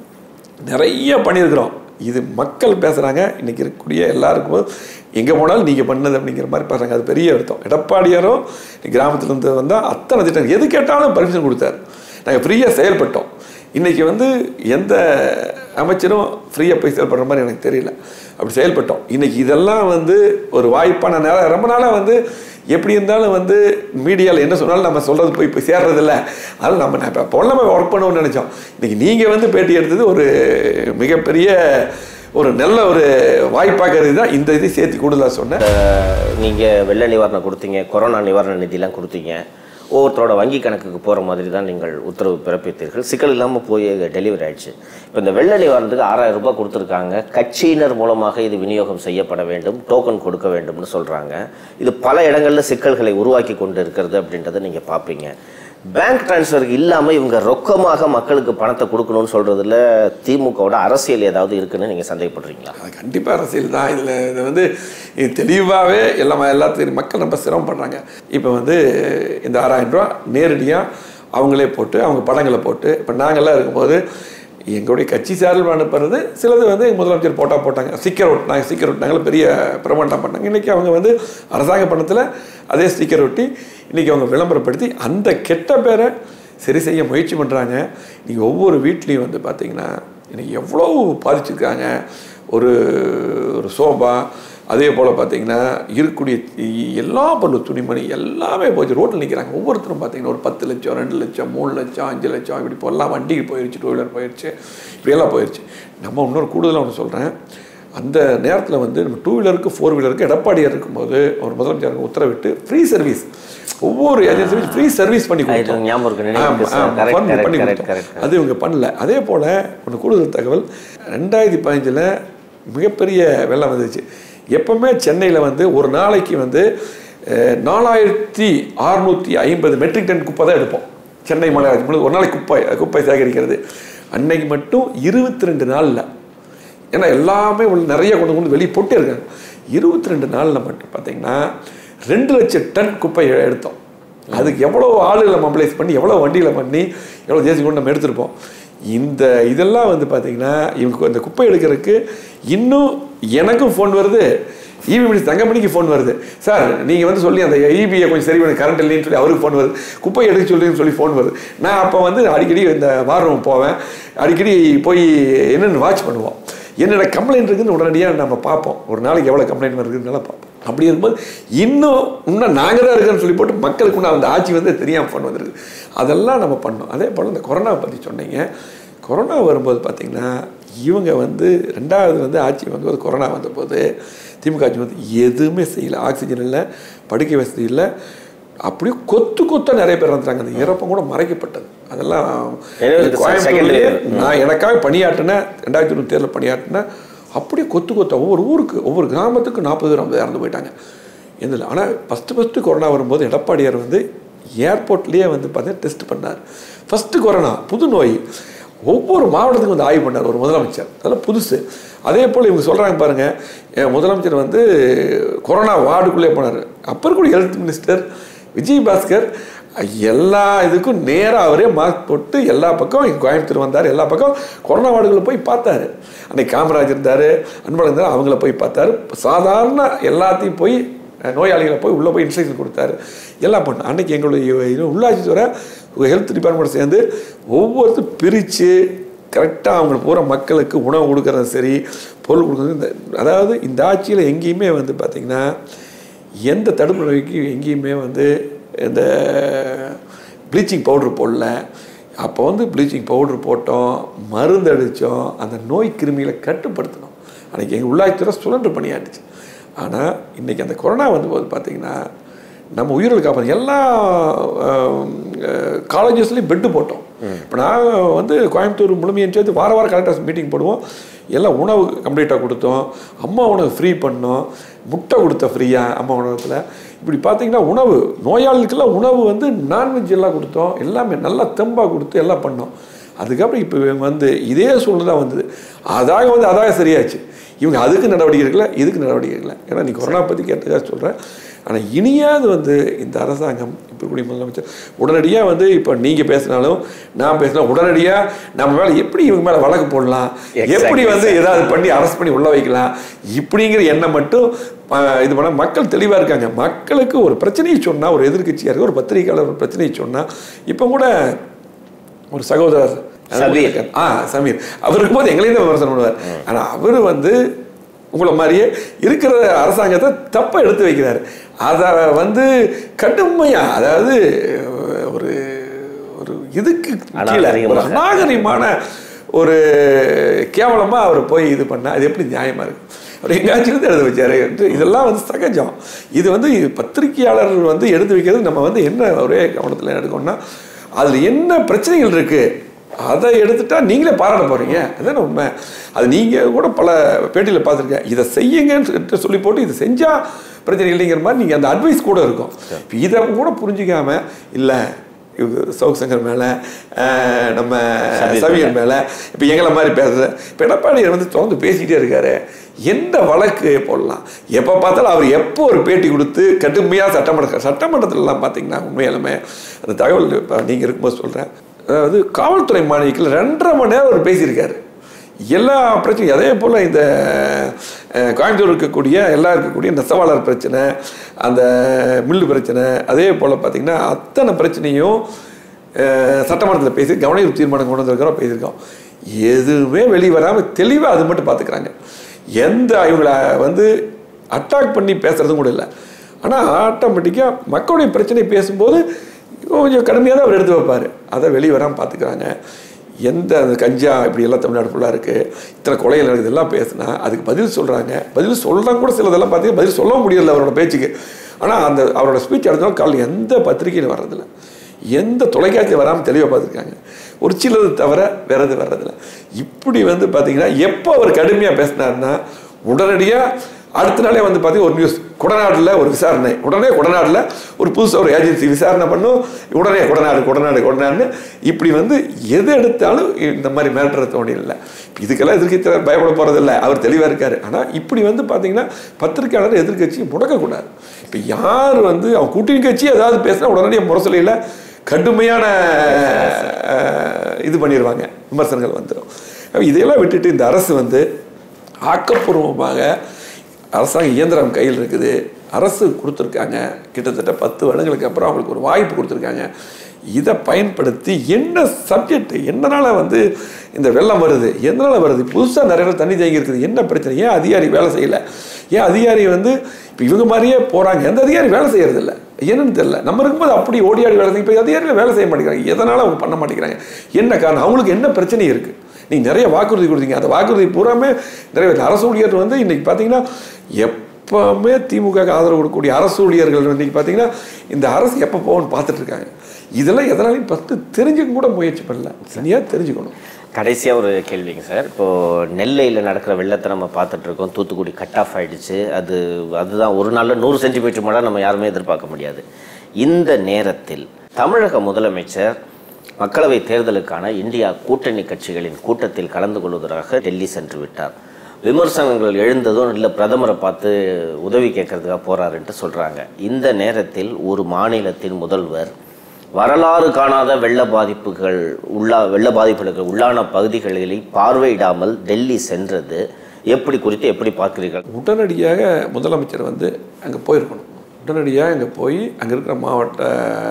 நிறைய பண்ணியிருக்கிறோம் இது மக்கள் பேசுகிறாங்க இன்றைக்கி இருக்கக்கூடிய எல்லாருக்கும் போது எங்கே போனாலும் நீங்கள் பண்ணது அப்படிங்கிற மாதிரி பேசுகிறாங்க அது பெரிய அர்த்தம் எடப்பாடியாரும் கிராமத்துலேருந்து வந்தால் அத்தனை திட்டம் எது கேட்டாலும் பர்மிஷன் கொடுத்தாரு நாங்கள் ஃப்ரீயாக செயல்பட்டோம் இன்றைக்கி வந்து எந்த அமைச்சரும் ஃப்ரீயாக போய் செயல்படுற மாதிரி எனக்கு தெரியல அப்படி செயல்பட்டோம் இன்றைக்கி இதெல்லாம் வந்து ஒரு வாய்ப்பான நேரம் ரொம்ப நாளாக வந்து எப்படி இருந்தாலும் வந்து மீடியாவில் என்ன சொன்னாலும் நம்ம சொல்கிறது போய் போய் சேர்றதில்ல அதனால் நம்ம நான் இப்போ நம்ம ஒர்க் பண்ணணும்னு நினச்சோம் இன்றைக்கி நீங்கள் வந்து பேட்டி எடுத்தது ஒரு மிகப்பெரிய ஒரு நல்ல ஒரு வாய்ப்பாக கருதி தான் இந்த இதை சேர்த்து கூடுதலாக சொன்னேன் நீங்கள் வெள்ள நிவாரணம் கொடுத்தீங்க கொரோனா நிவாரண நிதிலாம் கொடுத்தீங்க ஒவ்வொருத்தரோட வங்கி கணக்குக்கு போகிற மாதிரி தான் நீங்கள் உத்தரவு பிறப்பித்தீர்கள் சிக்கல் இல்லாமல் போய் டெலிவரி ஆயிடுச்சு இப்போ இந்த வெள்ள நிவாரணத்துக்கு ஆறாயிரம் ரூபாய் கொடுத்துருக்காங்க கட்சியினர் மூலமாக இது விநியோகம் செய்யப்பட வேண்டும் டோக்கன் கொடுக்க வேண்டும்னு சொல்கிறாங்க இது பல இடங்களில் சிக்கல்களை உருவாக்கி கொண்டு இருக்கிறது அப்படின்றத நீங்கள் பார்ப்பீங்க பேங்க் டிரான்ஸ்ஃபருக்கு இல்லாமல் இவங்க ரொக்கமாக மக்களுக்கு பணத்தை கொடுக்கணும்னு சொல்கிறதுல திமுகவோட அரசியல் ஏதாவது இருக்குன்னு நீங்கள் சந்தேகப்படுறீங்களா அது கண்டிப்பாக அரசியல் தான் இதில் இது வந்து இது தெளிவாகவே எல்லாமே எல்லாத்தையும் மக்கள் ரொம்ப சிரமப்படுறாங்க இப்போ வந்து இந்த ஆறாயிரம் ரூபா நேரடியாக அவங்களே போட்டு அவங்க படங்களை போட்டு இப்போ நாங்கள்லாம் இருக்கும்போது எங்களுடைய கட்சி சார்பில் அனுப்புறது சிலது வந்து எங்கள் முதலமைச்சர் போட்டா போட்டாங்க ஸ்டிக்கர் ஒட்டினாங்க ஸ்டிக்கர் ஒட்டினாங்கள பெரிய பிரமாண்டம் பண்ணாங்க இன்றைக்கி அவங்க வந்து அரசாங்க பணத்தில் அதே ஸ்டிக்கர் ஒட்டி இன்றைக்கி அவங்க விளம்பரப்படுத்தி அந்த கெட்ட பேரை சரி செய்ய முயற்சி பண்ணுறாங்க நீங்கள் ஒவ்வொரு வீட்லேயும் வந்து பார்த்தீங்கன்னா இன்னைக்கு எவ்வளோ பாதிச்சிருக்காங்க ஒரு ஒரு சோபா அதே போல் பார்த்தீங்கன்னா இருக்கக்கூடிய இ- எல்லா பொருள் துணிமணி எல்லாமே போச்சு ரோட்டில் நிற்கிறாங்க ஒவ்வொருத்தரும் பார்த்தீங்கன்னா ஒரு பத்து லட்சம் ரெண்டு லட்சம் மூணு லட்சம் அஞ்சு லட்சம் இப்படி போகலாம் வண்டிக்கு போயிடுச்சு டூ வீலர் போயிடுச்சு இப்படியெல்லாம் போயிடுச்சு நம்ம இன்னொரு கூடுதலாக ஒன்று சொல்கிறேன் அந்த நேரத்தில் வந்து நம்ம டூ வீலருக்கு ஃபோர் வீலருக்கு எடப்பாடியார் இருக்கும்போது ஒரு முதலமைச்சருக்கு உத்தரவிட்டு ஃப்ரீ சர்வீஸ் ஒவ்வொரு ஏஜென்சியும் ஃப்ரீ சர்வீஸ் பண்ணி இது கொடுத்தோம் ஞாபகம் இருக்கு, நினைவு ஆமா, இருக்கு சார். ஆமா, Correct, fund correct, பண்ணி correct, கொடுத்தோம். correct. அது இவங்க பண்ணல அதே போல் ஒன்று கூடுதல் தகவல் ரெண்டாயிரத்தி பதினஞ்சில் மிகப்பெரிய வெள்ளம் வந்துச்சு எப்பவுமே சென்னையில் வந்து ஒரு நாளைக்கு வந்து அஹ், நாலாயிரத்தி அறுநூற்றி ஐம்பது மெட்ரிக் டன் குப்பை தான் எடுப்போம் சென்னை மாநகராட்சி முழுவதும் ஒரு நாளைக்கு குப்பை குப்பை சேகரிக்கிறது அன்னைக்கு மட்டும் இருபத்தி ரெண்டு நாளில் ஏன்னா எல்லாமே உள்ள நிறைய கொண்டு கொண்டு வெளியே போட்டே இருக்காங்க இருபத்தி ரெண்டு நாளில் மட்டும் பார்த்தீங்கன்னா ரெண்டு லட்சம் டன் குப்பை எடுத்தோம் அதுக்கு எவ்வளோ ஆளுகளை மொபிலைஸ் பண்ணி எவ்வளோ வண்டியில் பண்ணி எவ்வளோ ஜேசி கொண்டு நம்ம எடுத்திருப்போம் இந்த இதெல்லாம் வந்து பார்த்தீங்கன்னா இவங்க இந்த குப்பை எடுக்கிறதுக்கு இன்னும் எனக்கும் ஃபோன் வருது ஈபி மினிஸ் தங்கமணிக்கு ஃபோன் வருது சார் நீங்கள் வந்து சொல்லி அந்த ஈபியை கொஞ்சம் சரி பண்ணி கரண்ட் இல்லைன்னு சொல்லி அவருக்கு ஃபோன் வருது குப்பை எடுக்க சொல்லுன்னு சொல்லி ஃபோன் வருது நான் அப்போ வந்து அடிக்கடி இந்த வார் ரூம் போவேன் அடிக்கடி போய் என்னென்னு வாட்ச் பண்ணுவோம் என்னோட கம்ப்ளைண்ட் இருக்குன்னு உடனடியாக நம்ம பார்ப்போம் ஒரு நாளைக்கு எவ்வளோ கம்ப்ளைண்ட் வருதுன்னு பார்ப்போம் அப்படி இருக்கும்போது இன்னும் இன்னும் நாங்கள் தான் இருக்கோன்னு சொல்லி போட்டு மக்களுக்கு இன்னும் அந்த ஆட்சி வந்து தெரியாமல் பண்ண வந்திருக்கு அதெல்லாம் நம்ம பண்ணோம் அதே போல் இந்த கொரோனாவை பற்றி சொன்னீங்க கொரோனா வரும்போது பார்த்திங்கன்னா இவங்க வந்து ரெண்டாவது வந்து ஆட்சி வந்தபோது கொரோனா வந்தபோது திமுக ஆட்சி வந்து எதுவுமே செய்யலை ஆக்சிஜன் இல்லை படுக்கை வசதி இல்லை அப்படியே கொத்து கொத்த நிறைய பேர் வந்துட்டாங்க அந்த இறப்பம் கூட மறைக்கப்பட்டது அதெல்லாம் ஏன்னா இது கோயம்புத்தூர்லயே second நான் எனக்காக பணியாற்றினேன் ரெண்டாயிரத்தி இருபத்தி ஏழில் பணியாற்றினேன் அப்படியே கொத்து கொத்த ஒவ்வொரு ஊருக்கு ஒவ்வொரு கிராமத்துக்கு நாற்பது பேர் ஐம்பது இறந்து போயிட்டாங்க இதில் ஆனால் ஃபஸ்ட்டு ஃபஸ்ட்டு கொரோனா வரும்போது எடப்பாடியார் வந்து ஏர்போர்ட்லேயே வந்து பார்த்தீங்கன்னா டெஸ்ட் பண்ணார் ஃபஸ்ட்டு கொரோனா புது நோய் ஒவ்வொரு மாவட்டத்துக்கும் வந்து ஆய்வு பண்ணார் ஒரு முதலமைச்சர் அதெல்லாம் புதுசு அதே போல் இவங்க சொல்கிறாங்க பாருங்கள் என் முதலமைச்சர் வந்து கொரோனா வார்டுக்குள்ளே போனார் அப்போ இருக்கக்கூடிய ஹெல்த் மினிஸ்டர் விஜய் பாஸ்கர் எல்லா இதுக்கும் நேராக அவரே மாஸ்க் போட்டு எல்லா பக்கம் இங்க கோயம்புத்தூர் வந்தார் எல்லா பக்கம் கொரோனா வார்டுகளை போய் பார்த்தாரு அன்னைக்கு காமராஜ் இருந்தார் அன்பழகன் இருந்தார் அவங்கள போய் பார்த்தாரு சாதாரண எல்லாத்தையும் போய் அஹ், நோயாளிகளை போய் உள்ளே போய் இன்ஸ்ட்ரக்ஷன் கொடுத்தாரு எல்லாம் பண்ணோம் அன்னைக்கு எங்களுடைய இது உள்ளாட்சித்துறை ஹெல்த் டிபார்ட்மெண்ட் சேர்ந்து ஒவ்வொருத்தரும் பிரித்து கரெக்டாக அவங்களுக்கு பூரா மக்களுக்கு உணவு கொடுக்கறது சரி பொருள் கொடுக்குறது இந்த அதாவது இந்த ஆட்சியில் எங்கேயுமே வந்து பார்த்திங்கன்னா எந்த தடுப்பு நோய்க்கு எங்கேயுமே வந்து இந்த ப்ளீச்சிங் பவுடர் போடல அப்போ வந்து ப்ளீச்சிங் பவுடர் போட்டோம் மருந்து அடித்தோம் அந்த நோய் கிருமிகளை கட்டுப்படுத்தணும் அன்றைக்கி எங்கள் உள்ளாட்சித்துறை சுழன்று பணியாட்டுச்சு ஆனால் இன்றைக்கி அந்த கொரோனா வந்தபோது பார்த்திங்கன்னா நம்ம உயிர்கள் காப்பாற்று எல்லா காலேஜஸ்லேயும் பெட்டு போட்டோம் இப்போ நான் வந்து கோயம்புத்தூர் முழுமையை சேர்த்து வார வாரம் கலெக்டர்ஸ் மீட்டிங் போடுவோம் எல்லாம் உணவு கம்ப்ளீட்டாக கொடுத்தோம் அம்மா உணவு ஃப்ரீ பண்ணோம் முட்டை கொடுத்த ஃப்ரீயாக அம்மா உணவகத்தில் இப்படி பார்த்தீங்கன்னா உணவு நோயாளிகளுக்கெல்லாம் உணவு வந்து நான்வெஜ் எல்லாம் கொடுத்தோம் எல்லாமே நல்லா தெம்பாக கொடுத்து எல்லாம் பண்ணோம் அதுக்கப்புறம் இப்போ இவங்க வந்து இதே சூழ்நிலை தான் வந்தது அதாக வந்து அதாக சரியாச்சு இவங்க அதுக்கு நடவடிக்கை எடுக்கல இதுக்கு நடவடிக்கை எடுக்கல ஏன்னா நீ கொரோனா பற்றி கேட்டதாக சொல்கிறேன் ஆனால் இனியாவது வந்து இந்த அரசாங்கம் இப்போ கூடிய முதலமைச்சர் உடனடியாக வந்து இப்போ நீங்கள் பேசினாலும் நான் பேசினா உடனடியாக நம்ம மேலே எப்படி இவங்க மேலே வழக்கு போடலாம் எப்படி வந்து ஏதாவது பண்ணி அரெஸ்ட் பண்ணி உள்ள வைக்கலாம் இப்படிங்கிற எண்ணம் மட்டும் ஆஹ், இது பண்ண மக்கள் தெளிவாக இருக்காங்க மக்களுக்கு ஒரு பிரச்சனையை சொன்னால் ஒரு எதிர்க்கட்சியாக இருக்கு ஒரு பத்திரிகையாளர் ஒரு பிரச்சனையை சொன்னால் இப்போ கூட ஒரு சகோதரர் சமீர். ஆ சமீர் அவர் இருக்கும்போது எங்களையும் தான் விமர்சனம் பண்ணுவார் ஆனால் அவர் வந்து உங்களை மாதிரியே இருக்கிற அரசாங்கத்தை தப்பாக எடுத்து வைக்கிறார் அதை வந்து கடுமையா அதாவது ஒரு ஒரு இதுக்கு கீழே ஒரு அநாகரிகமாக. அநாகரிகமான ஒரு கேவலமாக அவர் போய் இது பண்ணால் அது எப்படி நியாயமாக இருக்கும் அவர் எங்காச்சும் இருந்து எழுத வச்சாரு இதெல்லாம் வந்து சகஜம் இது வந்து பத்திரிகையாளர் வந்து எடுத்து வைக்கிறது நம்ம வந்து என்ன ஒரே கவனத்தில் எடுக்கணும்னா அதில் என்ன பிரச்சனைகள் இருக்குது அதை எடுத்துட்டா நீங்களே பாராட்ட போகிறீங்க அதுதானே உண்மை அது நீங்கள் கூட பல பேட்டியில் பார்த்துருக்கேன் இதை செய்யுங்கன்னு சொல்லிட்டு சொல்லி போட்டு இது செஞ்சால் பிரச்சனை இல்லைங்கிற மாதிரி நீங்கள் அந்த அட்வைஸ் கூட இருக்கும் இப்ப இதை கூட புரிஞ்சிக்காம இல்லை இவங்க சவுக் சங்கர் மேலே நம்ம சவியன் மேலே இப்போ எங்களை மாதிரி பேசுறது இப்போ எடப்பாடியார் வந்து தொடர்ந்து பேசிக்கிட்டே இருக்காரு எந்த வழக்கு போடலாம் எப்போ பார்த்தாலும் அவர் எப்போ ஒரு பேட்டி கொடுத்து கடுமையாக சட்டமன்ற சட்டமன்றத்திலலாம் பார்த்தீங்கன்னா உண்மையாலுமே அந்த தகவல் இப்போ நீங்கள் இருக்கும்போது சொல்கிறேன் அதாவது காவல்துறை மாணவிகள் ரெண்டரை மணி நேரம் அவர் பேசியிருக்காரு எல்லா பிரச்சனையும் அதே போல் இந்த அஹ், கோயம்புத்தூர் இருக்கக்கூடிய எல்லாம் இருக்கக்கூடிய நெசவாளர் பிரச்சனை அந்த மில்லு பிரச்சனை அதே போல் பார்த்திங்கன்னா அத்தனை பிரச்சனையும் அஹ், சட்டமன்றத்தில் பேசி கவன தீர்மானம் கொண்டு வந்திருக்கிறோம் பேசியிருக்கோம் எதுவுமே வெளியே வராமல் தெளிவாக அது மட்டும் பார்த்துக்கிறாங்க எந்த இவங்களை வந்து அட்டாக் பண்ணி பேசுறதும் கூட இல்லை ஆனால் ஆட்டோமேட்டிக்காக மக்களுடைய பிரச்சனை பேசும்போது கொஞ்சம் கடுமையாக தான் அவர் எடுத்து வைப்பார் அதை வெளியே வராமல் பார்த்துக்கிறாங்க எந்த அந்த கஞ்சா இப்படி எல்லாம் தமிழ்நாடு ஃபுல்லாக இருக்குது இத்தனை கொலைகள் நடக்குது எல்லாம் பேசுனா அதுக்கு பதில் சொல்கிறாங்க பதில் சொல்கிறாங்க கூட சிலதெல்லாம் பார்த்தீங்கன்னா பதில் சொல்ல முடியல அவரோட பேச்சுக்கு ஆனால் அந்த அவரோட ஸ்பீச் அடுத்த கால் எந்த பத்திரிகையில் வர்றதில்ல எந்த தொலைக்காட்சியில் வராமல் தெளிவாக பார்த்துருக்காங்க ஒரு சிலது தவிர வேற எது வர்றதில்ல இப்படி வந்து பார்த்தீங்கன்னா எப்போ அவர் கடுமையாக பேசினாருன்னா உடனடியாக அடுத்த நாளே வந்து பார்த்தீங்கன்னா ஒரு நியூஸ் குடநாட்டில் ஒரு விசாரணை உடனே குடநாட்டில் ஒரு புதுசாக ஒரு ஏஜென்சி விசாரணை பண்ணும் உடனே குடநாடு குடநாடு குடநாடுன்னு இப்படி வந்து எது எடுத்தாலும் இந்த மாதிரி மிரட்டுற தோணி இல்லை இதுக்கெல்லாம் எதிர்க்கட்சி பயப்பட போகிறதில்ல அவர் தெளிவாக இருக்கார் ஆனால் இப்படி வந்து பார்த்தீங்கன்னா பத்திரிக்கையாளர் எதிர்க்கட்சியை முடக்கக்கூடாது இப்போ யார் வந்து அவன் கூட்டணி கட்சி ஏதாவது பேசினா உடனடியாக முரசொலியில் கடுமையான அஹ், இது பண்ணிடுவாங்க விமர்சனங்கள் வந்துடும் அப்ப இதையெல்லாம் விட்டுட்டு இந்த அரசு வந்து ஆக்கப்பூர்வமாக அரசாங்க இயந்திரம் கையில் இருக்குது அரசு கொடுத்துருக்காங்க கிட்டத்தட்ட பத்து வருடங்களுக்கு அப்புறம் அவங்களுக்கு ஒரு வாய்ப்பு கொடுத்துருக்காங்க இதை பயன்படுத்தி என்ன சப்ஜெக்ட் என்னனால வந்து இந்த வெள்ளம் வருது எதனால வருது புதுசாக நிறைய இடத்துல தண்ணி தேங்கி இருக்குது என்ன பிரச்சனை ஏன் அதிகாரி வேலை செய்யலை ஏன் அதிகாரி வந்து இப்போ இவங்க மாதிரியே போகிறாங்க எந்த அதிகாரி வேலை செய்யறதில்ல என்னன்னு தெரியல நம்ம இருக்கும்போது அப்படி ஓடியாடி வேலை செய்யும் இப்போ அதிகாரிகள் வேலை செய்ய மாட்டேங்கிறாங்க எதனால் அவங்க பண்ண மாட்டேங்கிறாங்க என்ன காரணம் அவங்களுக்கு என்ன பிரச்சனை இருக்குது நீங்கள் நிறைய வாக்குறுதி கொடுத்தீங்க அந்த வாக்குறுதி பூராமே நிறைய அரசு ஊழியர் வந்து இன்னைக்கு பார்த்தீங்கன்னா எப்பவுமே திமுக க்கு ஆதரவு கொடுக்கக்கூடிய அரசு ஊழியர்கள் இன்னைக்கு பார்த்தீங்கன்னா இந்த அரசு எப்போ போகணும்னு பார்த்துட்டு இருக்காங்க இதெல்லாம் எதனாலையும் ஃபஸ்ட்டு தெரிஞ்சுக்க கூட முயற்சி பண்ணல தனியாக தெரிஞ்சுக்கணும் கடைசியாக ஒரு கேள்விங்க சார் இப்போது நெல்லையில் நடக்கிற வெள்ளத்தை நம்ம பார்த்துட்டு இருக்கோம் தூத்துக்குடி கட் ஆஃப் ஆயிடுச்சு அது அதுதான் ஒரு நாளில் நூறு சென்டிமீட்டர் மழை நம்ம யாருமே எதிர்பார்க்க முடியாது இந்த நேரத்தில் தமிழக முதலமைச்சர் மக்களவை தேர்தலுக்கான இந்தியா கூட்டணி கட்சிகளின் கூட்டத்தில் கலந்து கொள்வதற்காக டெல்லி சென்று விட்டார் விமர்சனங்கள் எழுந்ததும் இல்லை பிரதமரை பார்த்து உதவி கேட்கறதுக்காக போறாருன்ட்டு சொல்கிறாங்க இந்த நேரத்தில் ஒரு மாநிலத்தின் முதல்வர் வரலாறு காணாத வெள்ள பாதிப்புகள் உள்ளா வெள்ள பாதிப்புகளுக்கு உள்ளான பகுதிகளில் பார்வையிடாமல் டெல்லி சென்றது எப்படி குறித்து எப்படி பார்க்கிறீர்கள் உடனடியாக முதலமைச்சர் வந்து அங்கே போயிருக்கணும் உடனடியாக அங்கே போய் அங்கே இருக்கிற மாவட்ட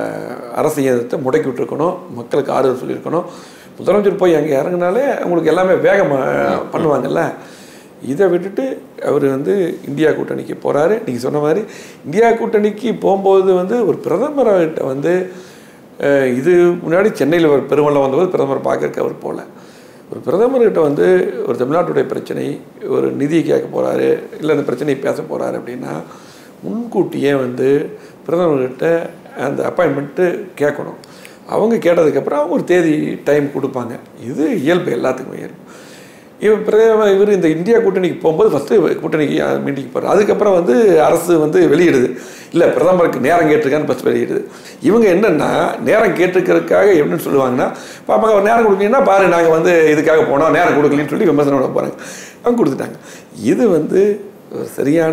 அரசு இயந்திரத்தை முடக்கி விட்டுருக்கணும் மக்களுக்கு ஆறுதல் சொல்லியிருக்கணும் முதலமைச்சர் போய் அங்கே இறங்குனாலே அவங்களுக்கு எல்லாமே வேகமாக பண்ணுவாங்கல்ல இதை விட்டுட்டு அவர் வந்து இந்தியா கூட்டணிக்கு போகிறாரு நீங்கள் சொன்ன மாதிரி இந்தியா கூட்டணிக்கு போகும்போது வந்து ஒரு பிரதமர்கிட்ட வந்து அஹ், இது முன்னாடி சென்னையில் ஒரு பெருவெள்ளம் வந்தபோது பிரதமர் பார்க்கறக்கு அவர் போகல ஒரு பிரதமர்கிட்ட வந்து ஒரு தமிழ்நாட்டுடைய பிரச்சனை ஒரு நிதியை கேட்க போகிறாரு இல்லை அந்த பிரச்சனையை பேச போகிறாரு அப்படின்னா முன்கூட்டியே வந்து பிரதமர்கிட்ட அந்த அப்பாயின்மெண்ட்டு கேட்கணும் அவங்க கேட்டதுக்கப்புறம் அவங்க ஒரு தேதி டைம் கொடுப்பாங்க இது இயல்பு எல்லாத்துக்குமே இயல்பு இவர் பிரதம இவர் இந்த இந்தியா கூட்டணிக்கு போகும்போது ஃபஸ்ட்டு கூட்டணிக்கு மீட்டிங் போகிறார் அதுக்கப்புறம் வந்து அரசு வந்து வெளியிடுது இல்லை பிரதமருக்கு நேரம் கேட்டிருக்கான்னு ஃபஸ்ட் வெளியிடுது இவங்க என்னென்னா நேரம் கேட்டிருக்கிறதுக்காக எப்படின்னு சொல்லுவாங்கன்னா பாப்பாங்க அவர் நேரம் கொடுக்கலன்னா பாரு நாங்கள் வந்து இதுக்காக போனோம் நேரம் கொடுக்கலன்னு சொல்லி விமர்சனம் பண்ண போகிறாங்க அவங்க கொடுத்துட்டாங்க இது வந்து ஒரு சரியான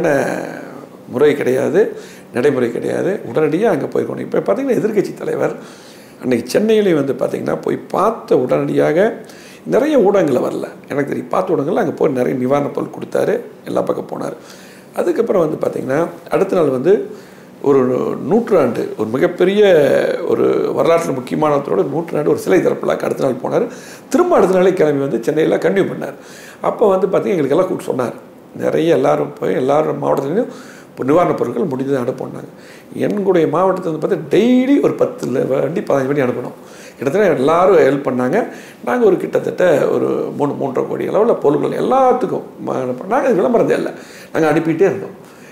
முறை கிடையாது நடைமுறை கிடையாது உடனடியாக அங்கே போய்க்கணும் இப்போ பார்த்தீங்கன்னா எதிர்க்கட்சி தலைவர் அன்னைக்கு சென்னையிலேயே வந்து பார்த்தீங்கன்னா போய் பார்த்த உடனடியாக நிறைய ஊடகங்களில் வரல எனக்கு தெரியும் பார்த்த ஊடகங்களில் அங்கே போய் நிறைய நிவாரணப் பொருள் கொடுத்தாரு எல்லா பக்கம் போனார் அதுக்கப்புறம் வந்து பார்த்திங்கன்னா அடுத்த நாள் வந்து ஒரு நூற்றாண்டு ஒரு மிகப்பெரிய ஒரு வரலாற்றில் முக்கியமானத்தோட நூற்றாண்டு ஒரு சிலை திறப்புலாக்கு அடுத்த நாள் போனார் திரும்ப அடுத்த நாளே கிளம்பி வந்து சென்னையில் கண்டினியூ பண்ணார் அப்போ வந்து பார்த்திங்கன்னா எங்களுக்கு எல்லாம் கூப்பிட்டு சொன்னார் நிறைய எல்லாரும் போய் எல்லாரும் மாவட்டத்துலேயும் இப்போ நிவாரணப் பொருட்கள் முடிஞ்சதை அனுப்பினாங்க எங்களுடைய மாவட்டத்தில் வந்து பார்த்தா டெய்லி ஒரு பத்து வண்டி பதினஞ்சு வண்டி அனுப்பணும் கிட்டத்தட்ட எல்லாரும் ஹெல்ப் பண்ணாங்க நாங்கள் ஒரு கிட்டத்தட்ட ஒரு மூணு மூன்றரை கோடி அளவில் பொருட்கள் எல்லாத்துக்கும் நாங்கள் விளம்பரதே இல்லை நாங்கள் அனுப்பிட்டே இருந்தோம்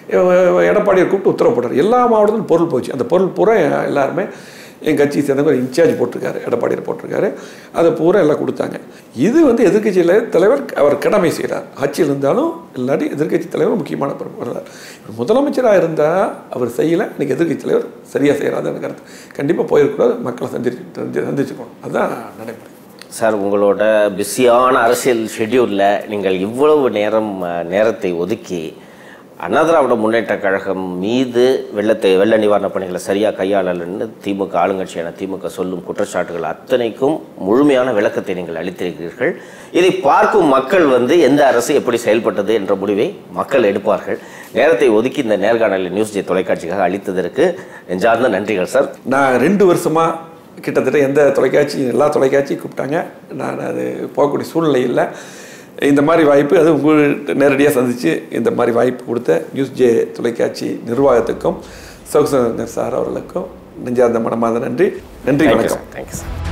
எ- எடப்பாடியை கூப்பிட்டு உத்தரவு போட்டார் எல்லா மாவட்டத்திலும் பொருள் போச்சு அந்த பொருள் பூரா எல்லாருமே என் கட்சி சேர்ந்தவங்க ஒரு இன்சார்ஜ் போட்டிருக்காரு எடப்பாடியில் போட்டிருக்காரு அதை பூரா எல்லாம் கொடுத்தாங்க இது வந்து எதிர்க்கட்சியில் தலைவர் அவர் கடமை செய்கிறார் ஆட்சியில் இருந்தாலும் இல்லாட்டி எதிர்க்கட்சி தலைவர் முக்கியமான பொறுப்பு வர்றார் இவர் முதலமைச்சராக இருந்தால் அவர் செய்யலை இன்னைக்கு எதிர்க்கட்சி தலைவர் சரியாக செய்கிறாரு கருத்து கண்டிப்பாக போயிருக்கூடாது மக்களை சந்திச்சு சந்திச்சுக்கணும் அதுதான் நடைமுறை சார் உங்களோட பிஸியான அரசியல் ஷெட்யூலில் நீங்கள் இவ்வளவு நேரம் அஹ், நேரத்தை ஒதுக்கி அண்ணா திராவிட முன்னேற்ற கழகம் மீது வெள்ளத்தை வெள்ள நிவாரணப் பணிகளை சரியாக கையாளலன்னு திமுக ஆளுங்கட்சியான திமுக சொல்லும் குற்றச்சாட்டுகள் அத்தனைக்கும் முழுமையான விளக்கத்தை நீங்கள் அளித்திருக்கிறீர்கள் இதை பார்க்கும் மக்கள் வந்து எந்த அரசு எப்படி செயல்பட்டது என்ற முடிவை மக்கள் எடுப்பார்கள் நேரத்தை ஒதுக்கி இந்த நேர்காணலில் நியூஸ் ஜே தொலைக்காட்சிக்காக அளித்ததற்கு நெஞ்சார்ந்த நன்றிகள் சார் நான் ரெண்டு வருஷமாக கிட்டத்தட்ட எந்த தொலைக்காட்சி எல்லா தொலைக்காட்சியும் கூப்பிட்டாங்க நான் அது போகக்கூடிய சூழ்நிலை இல்லை இந்த மாதிரி வாய்ப்பு அது உங்கள்கிட்ட நேரடியாக சந்தித்து இந்த மாதிரி வாய்ப்பு கொடுத்த நியூஸ் ஜே தொலைக்காட்சி நிர்வாகத்துக்கும் சௌசங்கர் சார் அவர்களுக்கும் நெஞ்சார்ந்த மனமார்ந்த நன்றி நன்றி தேங்க்யூ வணக்கம் சார் தேங்க்யூ சார்